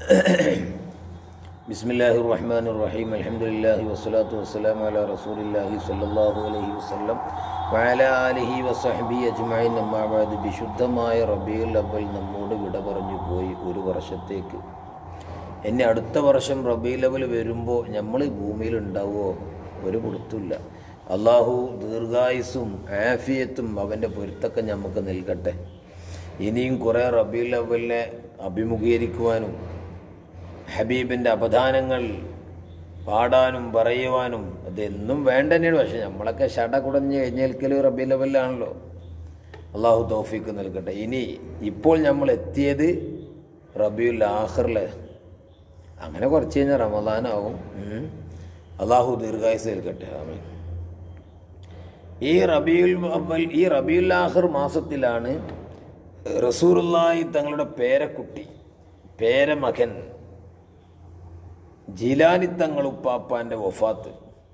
بسم الله الرحمن الرحيم الحمد لله والصلاة والسلام على رسول الله صلى الله عليه وسلم وعلى آله وصحبه أجمعين أما بعد വിശുദ്ധമായ റബീൽ അവൽ നമ്മോട് വിട പറഞ്ഞു പോയി ഒരു വർഷത്തേക്ക് എന്നെ അടുത്ത വർഷം റബീൽ അവൽ വരുമ്പോൾ നമ്മൾ ഭൂമിയിൽ ഉണ്ടാവുമോ ഒരു കൊടുത്തില്ല അള്ളാഹു ദീർഘായുസും ആഫിയത്തും അവൻ്റെ പൊരുത്തൊക്കെ നമുക്ക് നൽകട്ടെ ഇനിയും കുറേ റബീൽ അവലിനെ അഭിമുഖീകരിക്കുവാനും ഹബീബിൻ്റെ അപദാനങ്ങൾ പാടാനും പറയുവാനും അതെന്നും വേണ്ട തന്നെയാണ് പക്ഷെ നമ്മളൊക്കെ ഷട കുടഞ്ഞ് കഴിഞ്ഞേൽക്കൽ റബി ലെവലിലാണല്ലോ അള്ളാഹു തോഫിക്ക് നൽകട്ടെ ഇനി ഇപ്പോൾ നമ്മൾ എത്തിയത് റബിയുൽ ആഖറിൽ അങ്ങനെ കുറച്ച് കഴിഞ്ഞാൽ റമദാനാവും ഉം. അള്ളാഹു ദീർഘായുസ് നൽകട്ടെ ആമീൻ ഈ റബിയുൽ അവൽ ഈ റബിയുൽ ആഖർ മാസത്തിലാണ് റസൂറുല്ലായി തങ്ങളുടെ പേരക്കുട്ടി പേരമകൻ ജീലാനി തങ്ങളുപ്പാപ്പാൻ്റെ വഫാത്ത്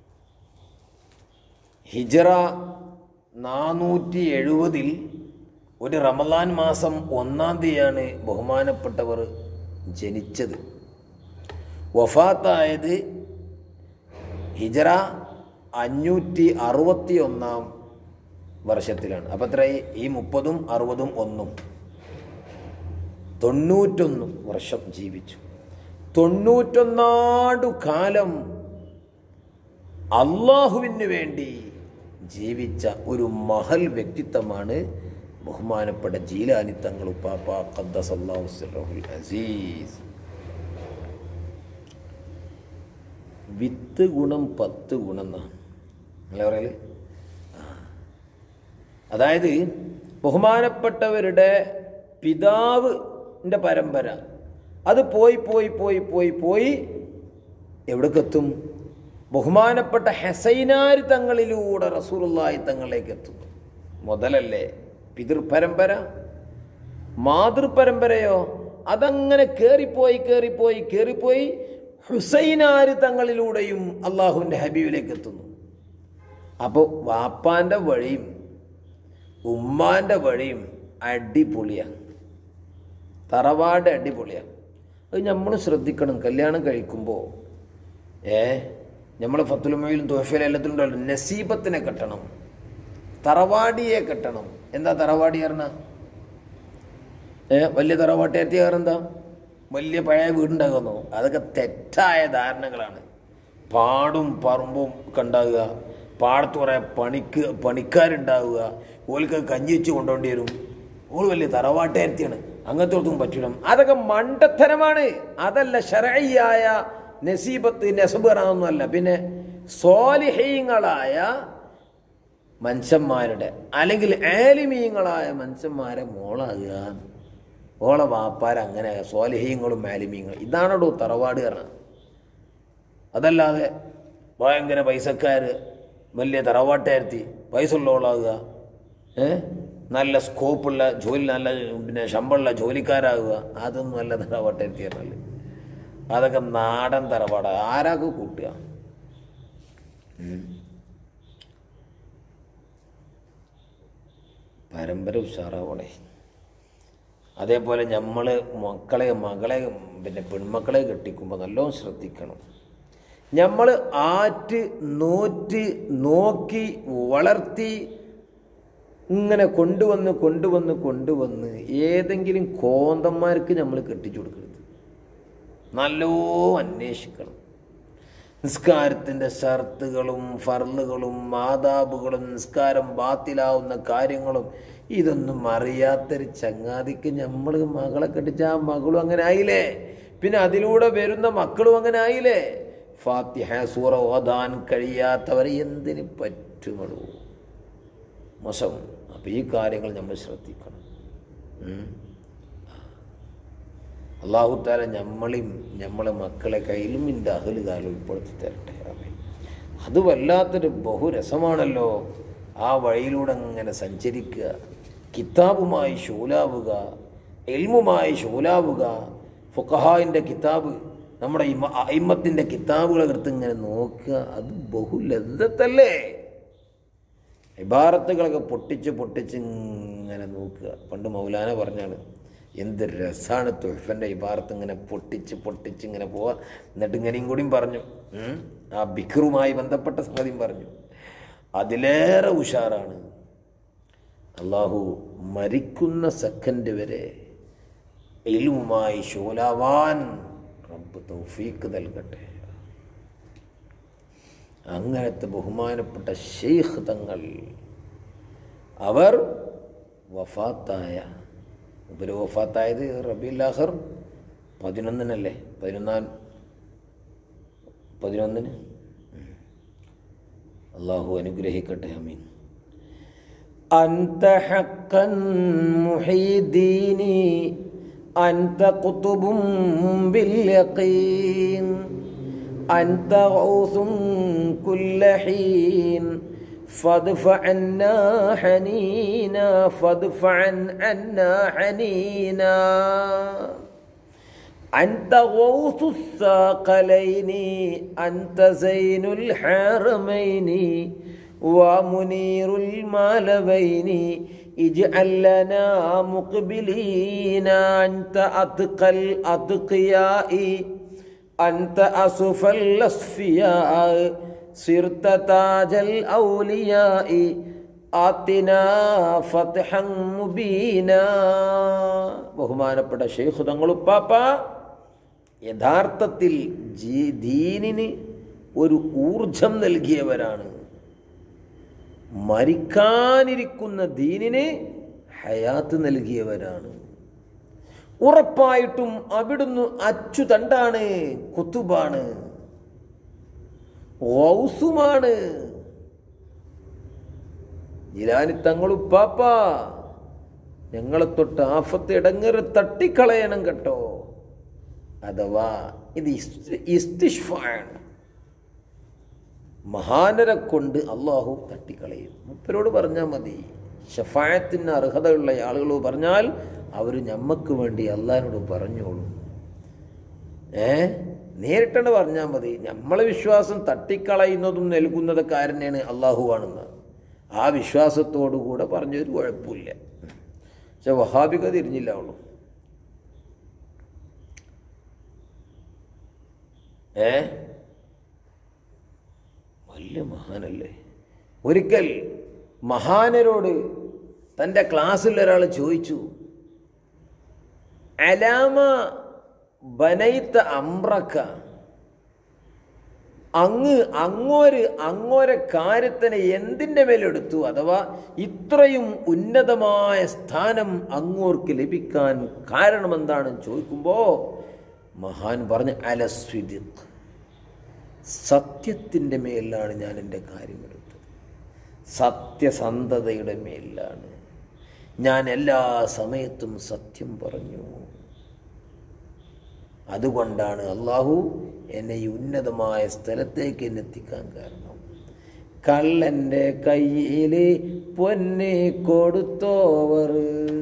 ഹിജറ നാനൂറ്റി എഴുപതിൽ ഒരു റമദാൻ മാസം ഒന്നാം തീയതിയാണ് ബഹുമാനപ്പെട്ടവർ ജനിച്ചത് വഫാത്തായത് ഹിജറ അഞ്ഞൂറ്റി അറുപത്തി ഒന്നാം വർഷത്തിലാണ് അപ്പം എത്ര ഈ മുപ്പതും അറുപതും ഒന്നും തൊണ്ണൂറ്റൊന്ന് വർഷം ജീവിച്ചു തൊണ്ണൂറ്റൊന്നാടു കാലം അള്ളാഹുവിന് വേണ്ടി ജീവിച്ച ഒരു മഹൽ വ്യക്തിത്വമാണ് ബഹുമാനപ്പെട്ട ജീലാനി തങ്ങൾ ഉപ്പാപ്പ ഖദ്ദസ് അല്ലാഹു സിർറഹുൽ അസീസ് വിത്ത് ഗുണം പത്ത് ഗുണം എന്നാ അല്ലേ പറയല് ആ. അതായത് ബഹുമാനപ്പെട്ടവരുടെ പിതാവിൻ്റെ പരമ്പര അത് പോയി പോയി പോയി പോയി പോയി എവിടേക്കെത്തും ബഹുമാനപ്പെട്ട ഹസൈനാർ തങ്ങളിലൂടെ റസൂറുള്ളായി തങ്ങളിലേക്ക് എത്തുന്നു മുതലല്ലേ പിതൃപരമ്പര മാതൃപരമ്പരയോ അതങ്ങനെ കയറിപ്പോയി കയറിപ്പോയി കയറിപ്പോയി ഹുസൈനാർ തങ്ങളിലൂടെയും അള്ളാഹുവിൻ്റെ ഹബീബിലേക്ക് എത്തുന്നു അപ്പോൾ വാപ്പാൻ്റെ വഴിയും ഉമ്മാൻ്റെ വഴിയും അടിപൊളിയാണ് തറവാട് അടിപൊളിയാണ് അത് നമ്മൾ ശ്രദ്ധിക്കണം കല്യാണം കഴിക്കുമ്പോൾ ഏ നമ്മൾ ഫത്തുലുമയിലും തോഫയിലും എല്ലാത്തിലും ഉണ്ടല്ലോ നസീബത്തിനെ കെട്ടണം തറവാടിയെ കെട്ടണം എന്താ തറവാടി പറഞ്ഞാൽ ഏ വലിയ തറവാട്ടേർത്തി എന്താ വലിയ പഴയ വീടുണ്ടാകുന്നു അതൊക്കെ തെറ്റായ ധാരണകളാണ് പാടും പറമ്പും ഒക്കെ ഉണ്ടാകുക പാടത്ത് കുറേ പണിക്ക് പണിക്കാരുണ്ടാവുക ഓൽക്ക് കഞ്ഞി വെച്ച് കൊണ്ടുപോകേണ്ടി വരും ഓൾ വലിയ തറവാട്ടേർത്തിയാണ് അങ്ങനത്തെ ഒന്നും പറ്റൂല അതൊക്കെ മണ്ടത്തരമാണ് അതല്ല ശരയ്യായ നസീബത്ത് നെസബറാന്നല്ല പിന്നെ സ്വാലിഹീങ്ങളായ മനുഷ്യന്മാരുടെ അല്ലെങ്കിൽ ആലിമീങ്ങളായ മനുഷ്യന്മാരെ മോളാകുക ഓളെ വാപ്പാര അങ്ങനെ സ്വാലിഹീങ്ങളും ആലിമീങ്ങളും ഇതാണോ തറവാട് കാരണം അതല്ലാതെ ഭയങ്കര പൈസക്കാർ വലിയ തറവാട്ടേർത്തി പൈസ ഉള്ളവളാകുക ഏ നല്ല സ്കോപ്പുള്ള ജോലി നല്ല പിന്നെ ശമ്പളമുള്ള ജോലിക്കാരാകുക അതൊന്നും നല്ല തറവാട്ടേർത്തി പറഞ്ഞാൽ അതൊക്കെ നാടൻ തറവാട ആരാക്ക് കൂട്ടുക ഉം. പരമ്പര ഉഷാറാവണേ അതേപോലെ നമ്മൾ മക്കളെ മകളെ പിന്നെ പെൺമക്കളെ കെട്ടിക്കുമ്പോൾ നല്ലോണം ശ്രദ്ധിക്കണം നമ്മൾ ആറ്റ് നോറ്റ് നോക്കി വളർത്തി ഇങ്ങനെ കൊണ്ടുവന്ന് കൊണ്ടുവന്ന് കൊണ്ടുവന്ന് ഏതെങ്കിലും കോന്തന്മാർക്ക് നമ്മൾ കെട്ടിച്ചു കൊടുക്കരുത് നല്ലോ അന്വേഷിക്കണം നിസ്കാരത്തിൻ്റെ ഷർത്തുകളും ഫർളുകളും മാതാബുകളും നിസ്കാരം ബാത്തിലാവുന്ന കാര്യങ്ങളും ഇതൊന്നും അറിയാത്തൊരു ചങ്ങാതിക്ക് നമ്മൾ മകളെ കെട്ടിച്ച ആ മകളും അങ്ങനെ ആയില്ലേ പിന്നെ അതിലൂടെ വരുന്ന മക്കളും അങ്ങനെ ആയില്ലേ ഫാത്തിഹ സൂറ ഓതാൻ കഴിയാത്തവർ എന്തിന് പറ്റുമോ മോശം അപ്പം ഈ കാര്യങ്ങൾ നമ്മൾ ശ്രദ്ധിക്കണം ഉം. അള്ളാഹുത്താല നമ്മളെയും നമ്മളെ മക്കളെ കയ്യിലും ഇൻ്റെ അകല് കാലം ഉൾപ്പെടുത്തി തരട്ടെ ആമീൻ. അത് വല്ലാത്തൊരു ബഹുരസമാണല്ലോ ആ വഴിയിലൂടെ അങ്ങനെ സഞ്ചരിക്കുക കിതാബുമായി ശൂലാവുക എൽമുമായി ശൂലാവുക ഫുക്കഹായിൻ്റെ കിതാബ് നമ്മുടെ ഇമ അയിമത്തിൻ്റെ കിതാബുകളെ എടുത്ത് ഇങ്ങനെ നോക്കുക അത് ബഹുലതല്ലേ ഇബാറത്തുകളൊക്കെ പൊട്ടിച്ച് പൊട്ടിച്ച് ഇങ്ങനെ നോക്കുക പണ്ട് മൗലാന പറഞ്ഞാണ് എന്ത് രസമാണ് തുൽഫൻ്റെ ഇബാറത്ത് ഇങ്ങനെ പൊട്ടിച്ച് പൊട്ടിച്ച് ഇങ്ങനെ പോവാ എന്നിട്ട് ഇങ്ങനെയും കൂടിയും പറഞ്ഞു ഉം. ആ ബിക്റുമായി ബന്ധപ്പെട്ട സംഗതിയും പറഞ്ഞു അതിലേറെ ഉഷാറാണ് അള്ളാഹു മരിക്കുന്ന സെക്കൻഡ് വരെ ഇലുമായി ശൂലാവാൻ റബ്ബ് തൗഫീക്ക് നൽകട്ടെ അങ്ങനത്തെ ബഹുമാനപ്പെട്ട ഷെയ്ഖ് തങ്ങൾ അവർ വഫാത്തായ ഇവർ വഫാത്തായത് റബിയുല്ലാഹർ പതിനൊന്നിനല്ലേ പതിനൊന്നാം പതിനൊന്നിന് അള്ളാഹു അനുഗ്രഹിക്കട്ടെ അമീൻ أنت حقا محي الدين أنت قطب باليقين أنت غوث كل حين فادفع عنا حنينا فادفع عنا حنينا أنت غوث الثاقلين أنت زين الحرمين ومنير المالبين اجعل لنا مقبلين أنت أتقى الأتقياء أنت أصف الأصفياء صرت تاج الأولياء آتنا فتحا مبينا ബഹുമാനപ്പെട്ട ഷെയ്ഖ് തങ്ങളുപ്പാപ്പ യഥാർത്ഥത്തിൽ ജീ ദീനിന് ഒരു ഊർജം നൽകിയവരാണ് മരിക്കാനിരിക്കുന്ന ദീനിന് ഹയാത്ത് നൽകിയവരാണ് ഉറപ്പായിട്ടും അവിടുന്ന് അച്ചുതണ്ടാണ് കുത്തുബാണ് ഔസുമാണ് ജിലാനി തങ്ങളുപ്പാപ്പ ഞങ്ങളെ തൊട്ട് ആഫത്ത് ഇടങ്ങറ് തട്ടിക്കളയണം കേട്ടോ അഥവാ ഇത് ഇസ്തിഷ്ഫാണ് മഹാനരെ കൊണ്ട് അള്ളാഹു തട്ടിക്കളയും മുപ്പരോട് പറഞ്ഞാൽ മതി ഷഫായത്തിന് അർഹതയുള്ള ആളുകൾ പറഞ്ഞാൽ അവർ ഞമ്മക്ക് വേണ്ടി അള്ളാഹിനോട് പറഞ്ഞോളും ഏ നേരിട്ടാണ് പറഞ്ഞാൽ മതി നമ്മളെ വിശ്വാസം തട്ടിക്കളയുന്നതും നൽകുന്നതൊക്കെ ആരെന്നെയാണ് അള്ളാഹുവാണെന്ന് ആ വിശ്വാസത്തോടു കൂടെ പറഞ്ഞൊരു കുഴപ്പമില്ല പക്ഷെ വഹാബിക തിരിഞ്ഞില്ല അവളു ഏ വലിയ മഹാനല്ലേ ഒരിക്കൽ മഹാനരോട് തൻ്റെ ക്ലാസ്സിൽ ഒരാൾ ചോദിച്ചു അലാമ ബനൈത്ത അമ്രക്ക അങ്ങ് അങ്ങോര് അങ്ങോരെ കാര്യത്തിനെ എന്തിൻ്റെ മേലെടുത്തു അഥവാ ഇത്രയും ഉന്നതമായ സ്ഥാനം അങ്ങോർക്ക് ലഭിക്കാൻ കാരണമെന്താണെന്ന് ചോദിക്കുമ്പോൾ മഹാൻ പറഞ്ഞു അലസ്വിദിഖ് സത്യത്തിൻ്റെ മേലാണ് ഞാൻ എൻ്റെ കാര്യമെടുത്തത് സത്യസന്ധതയുടെ മേലാണ് ഞാൻ എല്ലാ സമയത്തും സത്യം പറഞ്ഞു അതുകൊണ്ടാണ് അള്ളാഹു എന്നെ ഈ ഉന്നതമായ സ്ഥലത്തേക്ക് എന്നെ എത്തിക്കാൻ കാരണം കള്ളൻ്റെ കയ്യിൽ പൊന്നെ കൊടുത്തോവർ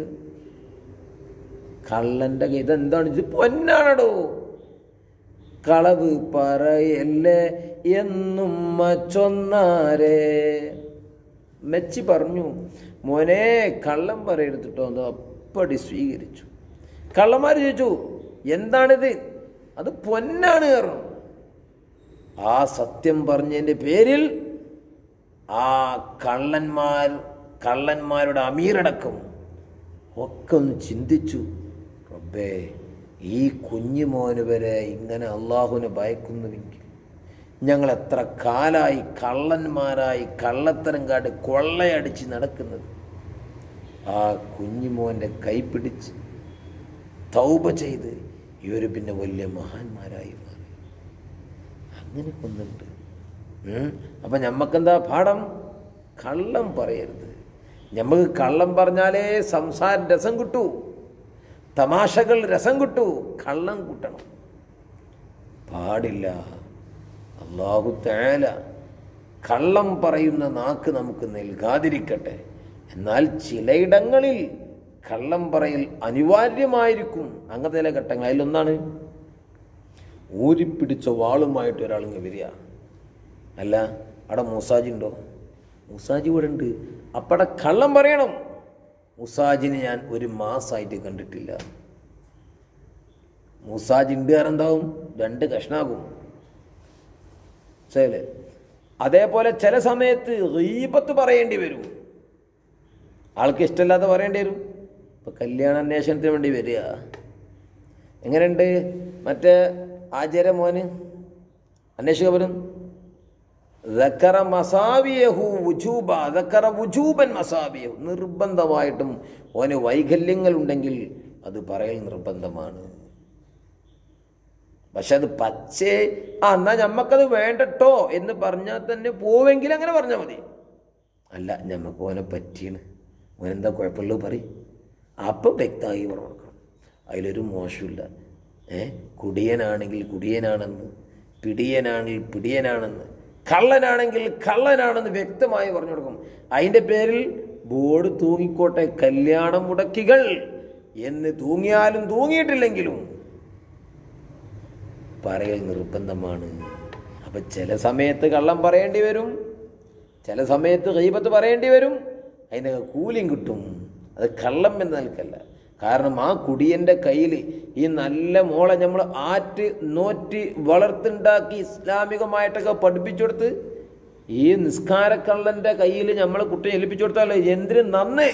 കള്ളൻ്റെ കൈ ഇതെന്താണ് ഇത് പൊന്നാണടോ കളവ് പറയല്ലേ എന്നും ചൊന്നാരേ മെച്ചി പറഞ്ഞു മോനെ കള്ളം പറയരുത്തിട്ടോ എന്തോ അപ്പടി സ്വീകരിച്ചു കള്ളന്മാർ ചോദിച്ചു എന്താണിത് അത് പൊന്നാണ് കാരണം ആ സത്യം പറഞ്ഞതിൻ്റെ പേരിൽ ആ കള്ളന്മാർ കള്ളന്മാരുടെ അമീറടക്കം ഒക്കെ ഒന്ന് ചിന്തിച്ചു റബ്ബേ ഈ കുഞ്ഞുമോന് വരെ ഇങ്ങനെ അള്ളാഹുവിനെ ഭയക്കുന്നുവെങ്കിൽ ഞങ്ങൾ എത്ര കാലായി കള്ളന്മാരായി കള്ളത്തരം കാട്ടി കൊള്ളയടിച്ച് നടക്കുന്നത് ആ കുഞ്ഞുമോൻ്റെ കൈ പിടിച്ച് തൗബ ചെയ്ത് ഇവർ പിന്നെ വലിയ മഹാന്മാരായി മാറി അങ്ങനെ ഒന്നുണ്ട് അപ്പം ഞമ്മക്കെന്താ പാഠം കള്ളം പറയരുത് നമുക്ക് കള്ളം പറഞ്ഞാലേ സംസാര രസം കിട്ടൂ തമാശകൾ രസം കിട്ടൂ കള്ളം കൂട്ടണം പാടില്ല അള്ളാഹു തേല കള്ളം പറയുന്ന നാക്ക് നമുക്ക് നൽകാതിരിക്കട്ടെ എന്നാൽ ചിലയിടങ്ങളിൽ കള്ളം പറയൽ അനിവാര്യമായിരിക്കും അങ്ങനത്തെ ചില ഘട്ടങ്ങൾ അതിലൊന്നാണ് ഊരിപ്പിടിച്ച വാളുമായിട്ട് ഒരാളിങ്ങ് വരിക അല്ല അവിടെ മൂസാജി ഉണ്ടോ മൂസാജി ഇവിടെ ഉണ്ട് അപ്പടെ കള്ളം പറയണം മുസാജിനെ ഞാൻ ഒരു മാസമായിട്ട് കണ്ടിട്ടില്ല മൂസാ ജിണ്ടുകാരൻ എന്താവും രണ്ട് കഷ്ണാകും മനസ്സിലായില്ലേ അതേപോലെ ചില സമയത്ത് റീപത്ത് പറയേണ്ടി വരും ആൾക്ക് ഇഷ്ടമില്ലാതെ പറയേണ്ടി വരും ഇപ്പം കല്യാണ അന്വേഷണത്തിന് വേണ്ടി വരിക എങ്ങനെയുണ്ട് മറ്റേ ആചാര്യ മോന് അന്വേഷിക്ക വരും ദക്കറ മസാവിയഹു വുജൂബ ദക്കറ വുജൂബൻ മസാവിയഹു നിർബന്ധമായിട്ടും ഓന് വൈകല്യങ്ങൾ ഉണ്ടെങ്കിൽ അത് പറയൽ നിർബന്ധമാണ് പക്ഷെ അത് പച്ചേ ആ എന്നാ ഞമ്മക്കത് വേണ്ടട്ടോ എന്ന് പറഞ്ഞാൽ തന്നെ പോവെങ്കിൽ അങ്ങനെ പറഞ്ഞാൽ മതി അല്ല ഞമ്മക്ക് ഓനെ പറ്റിയാണ് ഓനെന്താ കുഴപ്പമുള്ളത് പറയും അപ്പം വ്യക്തമായി പറഞ്ഞു കൊടുക്കണം അതിലൊരു മോശമില്ല ഏ കുടിയനാണെങ്കിൽ കുടിയനാണെന്ന് പിടിയനാണെങ്കിൽ പിടിയനാണെന്ന് കള്ളനാണെങ്കിൽ കള്ളനാണെന്ന് വ്യക്തമായി പറഞ്ഞു കൊടുക്കും അതിൻ്റെ പേരിൽ ബോർഡ് തൂങ്ങിക്കോട്ടെ കല്യാണം മുടക്കികൾ എന്ന് തൂങ്ങിയാലും തൂങ്ങിയിട്ടില്ലെങ്കിലും പറയൽ നിർബന്ധമാണ് അപ്പം ചില സമയത്ത് കള്ളം പറയേണ്ടി വരും ചില സമയത്ത് കൈപത്ത് പറയേണ്ടി വരും അതിനൊക്കെ കൂലിയും കിട്ടും അത് കള്ളം എന്ന നിൽക്കല്ല കാരണം ആ കുടിയൻ്റെ കയ്യിൽ ഈ നല്ല മോളെ നമ്മൾ ആറ്റ് നോറ്റ് വളർത്തുണ്ടാക്കി ഇസ്ലാമികമായിട്ടൊക്കെ പഠിപ്പിച്ചു കൊടുത്ത് ഈ നിസ്കാരക്കള്ളൻ്റെ കയ്യിൽ നമ്മൾ കുട്ടിയെ ഏൽപ്പിച്ചു കൊടുത്താലോ എന്തിന് നന്നേ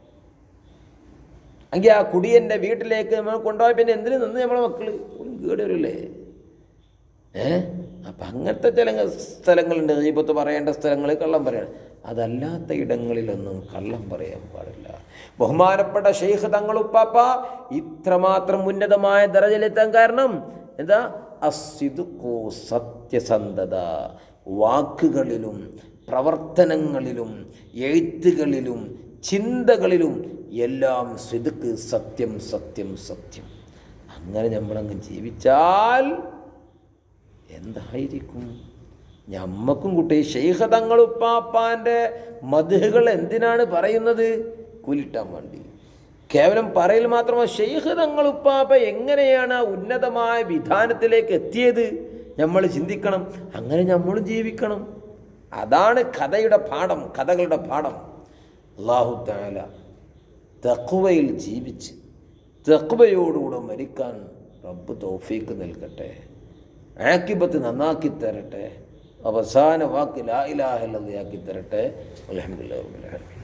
എങ്കിൽ ആ കുടിയൻ്റെ വീട്ടിലേക്ക് നമ്മൾ കൊണ്ടുപോയി പിന്നെ എന്തിനു നിന്ന് നമ്മളെ മക്കള് കേട് വരില്ലേ ഏ അപ്പം അങ്ങനത്തെ ചില സ്ഥലങ്ങളുണ്ട് ഈപത്ത് പറയേണ്ട സ്ഥലങ്ങൾ കള്ളം പറയണം അതല്ലാത്ത ഇടങ്ങളിലൊന്നും കള്ളം പറയാൻ പാടില്ല ബഹുമാനപ്പെട്ട ഷെയ്ഖ് തങ്ങളുപ്പാപ്പ ഇത്രമാത്രം ഉന്നതമായ ദറജയിലെത്താൻ കാരണം എന്താ അസിദുക്കോ സത്യസന്ധത വാക്കുകളിലും പ്രവർത്തനങ്ങളിലും എഴുത്തുകളിലും ചിന്തകളിലും എല്ലാം സിദുക്ക് സത്യം സത്യം സത്യം അങ്ങനെ നമ്മളങ്ങ് ജീവിച്ചാൽ എന്തായിരിക്കും ഞമ്മക്കും കുട്ടി ഷെയ്ഖ തങ്ങളുപ്പാപ്പാൻ്റെ മധുഹകൾ എന്തിനാണ് പറയുന്നത് കൂലിട്ടാൻ വേണ്ടി കേവലം പറയൽ മാത്രമല്ല ഷെയ്ഖ് തങ്ങളുപ്പാപ്പ എങ്ങനെയാണ് ആ ഉന്നതമായ വിധാനത്തിലേക്ക് എത്തിയത് നമ്മൾ ചിന്തിക്കണം അങ്ങനെ നമ്മളും ജീവിക്കണം അതാണ് കഥയുടെ പാഠം കഥകളുടെ പാഠം അള്ളാഹു താല തക്കുവയിൽ ജീവിച്ച് തക്കുവയോടുകൂടെ മരിക്കാൻ റബ്ബ് തൗഫീക്ക് നൽകട്ടെ ആക്കിബത്ത് നന്നാക്കി തരട്ടെ അവസാന വാക്ക് ലാ ഇലാഹ ഇല്ലല്ലാഹ് ആക്കി തരട്ടെ അൽഹംദുലില്ലാഹി റബ്ബിൽ ആലമീൻ